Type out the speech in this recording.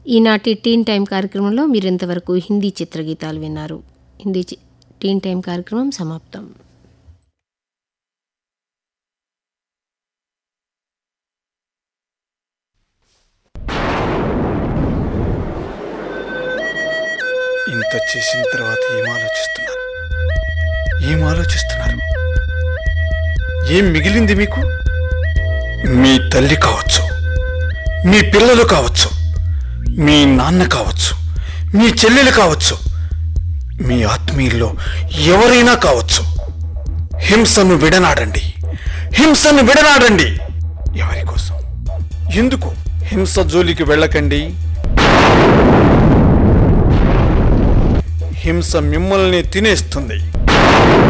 ఈనాటి టీన్ టైం కార్యక్రమంలో మీరింతవరకు హిందీ చిత్రగీతాలు విన్నారు హిందీ చి- టీన్ టైం కార్యక్రమం సమాప్తం ఇంత చేసిన తర్వాత ఏం ఆలోచిస్తున్నారు ఏం ఆలోచిస్తున్నారు ఏం మిగిలింది మీకు మీ తల్లి కావచ్చు మీ పిల్లలు కావచ్చు మీ నాన్న కావచ్చు మీ చెల్లెలు కావచ్చు మీ ఆత్మీయుల్లో ఎవరైనా కావచ్చు హింసను విడనాడండి హింసను విడనాడండి ఎవరి కోసం ఎందుకు హింస జోలికి వెళ్ళకండి హింస మిమ్మల్ని తినేస్తుంది